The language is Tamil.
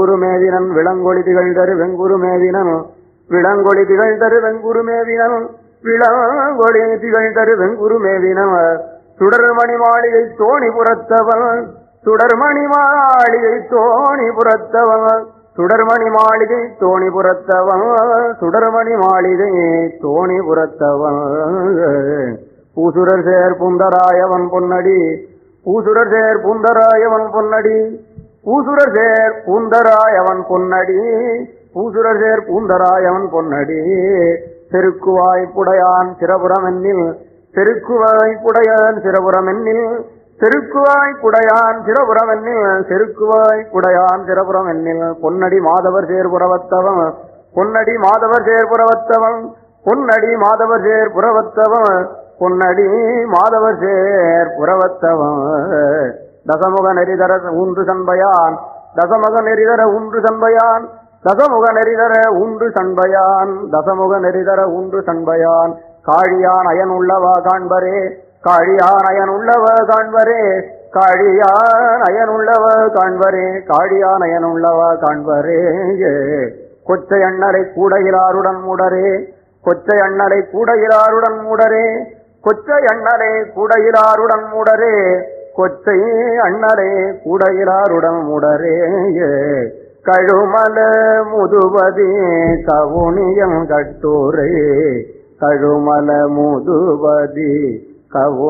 குருமேவினன் விளங்கொளி திகழ்தரு வெங்குரு மேவினன் விளங்கொளி திகழ்தரு வெங்குரு மேவினன் விளங்கொளி திகழ்தரு வெங்குரு மேவினன் சுடர்மணி மாளிகை தோணி புறத்தவன் சுடர்மணி மாளிகை தோணி புறத்தவன் சுடர்மணி மாளிகை தோணி புறத்தவன் சுடர்மணி மாளிகை தோணி புறத்தவன் பூசுரர் சேர் புந்தராயவன் பொன்னடி பூசுரர் சேர் புந்தராயவன் பொன்னடி பூசுரர் சேர் பூந்தராயவன் பொன்னடி பூசுரர் சேர் பூந்தராயவன் பொன்னடி செருக்குவாய் புடையான் சிரபுரம் என்னில் செருக்குவாய் புடையான் சிரபுரம் என்னில் செருக்குவாய் புடையான் சிரபுரம் என்னில் செருக்குவாய் புடையான் சிரபுரம் என்னில் பொன்னடி மாதவர் சேர்புறவத்தவன் பொன்னடி மாதவர் சேர்புறவத்தவன் பொன்னடி மாதவர் சேர் புறவத்தவன் பொன்னடி மாதவர் சேர் புறவத்தவன் தசமுக நெறிதர உன்று சண்பயான் தசமுக நெறிதர உன்று சண்பயான் தசமுக நெறிதர உண்டு சண்பயான் தசமுக நெறிதர உண்டு சண்பயான் காழியான் அயன் உள்ளவா காண்பரே காழியான் அயன் உள்ளவ காண்பரே காழியான் அயன் உள்ளவ காண்பரே காழியான் அயன் உள்ளவ காண்பரே கொச்சை அண்ணரை கூடையிலாருடன் மூடரே கொச்சை அண்ணரை கூடையிலாருடன் மூடரே கொச்சை அண்ணரை கூடையிலாருடன் மூடரே கொச்சை அண்ணரே கூடையிலாருடன் மூடரே கழுமல முதுவதி கவுனியம் கட்டூரே கழுமல முதுவதி கவு